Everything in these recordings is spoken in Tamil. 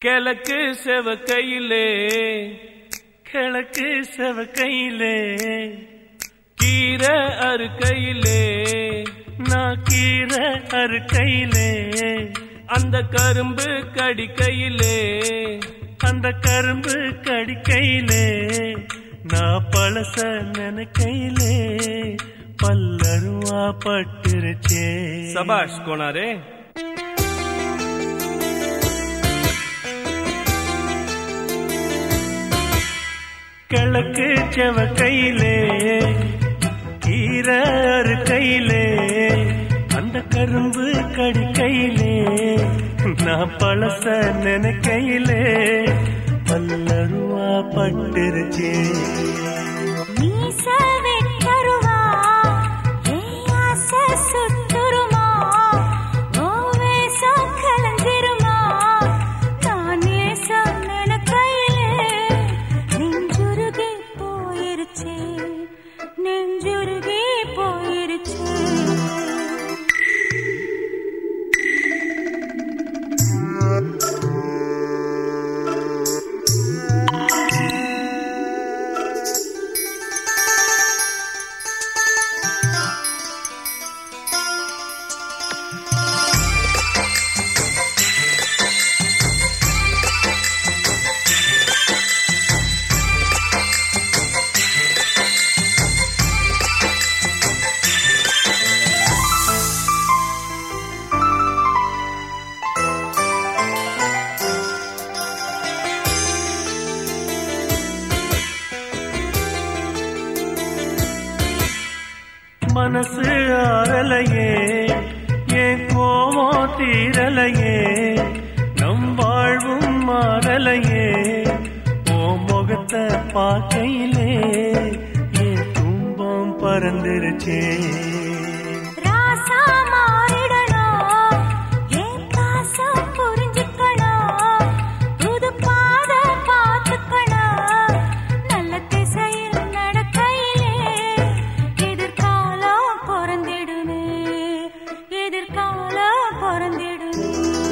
கிழக்கு செவக்கையிலே கிழக்கு செவக்கையிலே கீரை அறுக்கையிலே நான் கீரை அறுக்கையிலே அந்த கரும்பு கடிக்கையிலே அந்த கரும்பு கடிக்கையிலே நான் பழச நினைக்கையிலே பல்லருவா பட்டுருச்சே சபாஷ் கோனாரே கிழக்கு செவக்கையிலே கீரறு கையிலே அந்த கரும்பு கடிக்கையிலே நான் பழச நினைக்கையிலே பல்லருவா பட்டுருச்சே மீச வெட்டருவா, என் ஆசை சுத்துருமா, உன் வேஷம் கலந்திருமா, நான் நேசம் நினைக்கையிலே, நெஞ்சுருகி போயிருச்சே, நெஞ்சுருகி போயிருச்சே மனசு ஆறலையே என் கோவம் தீரலையே நம் வாழ்வும் மாறலையே ஓ முகத்தை பார்க்கையிலே என் துன்பம் பறந்துருச்சே ராசா மாறிடணும், என் பாசம் புரிஞ்சுக்கணும், புது பாதை பார்த்துக்கணும், நல்ல திசையில் நடக்கையிலே, எதிர்காலம் பிறந்திடுமே, எதிர்காலம் பிறந்திடுமே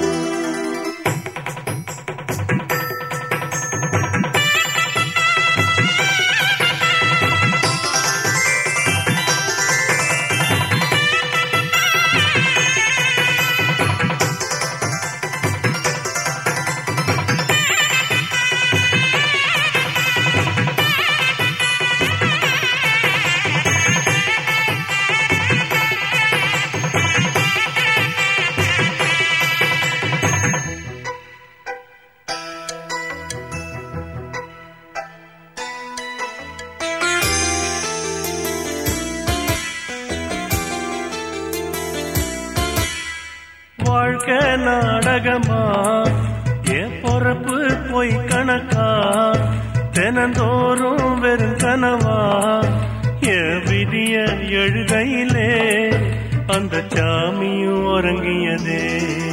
வாழ்க்கை நாடகமா என் பொறப்பு போய் கணக்கா தினந்தோறும் வெறும் கனவா என் விதிய எழுதையிலே அந்த சாமியும் உறங்கியதே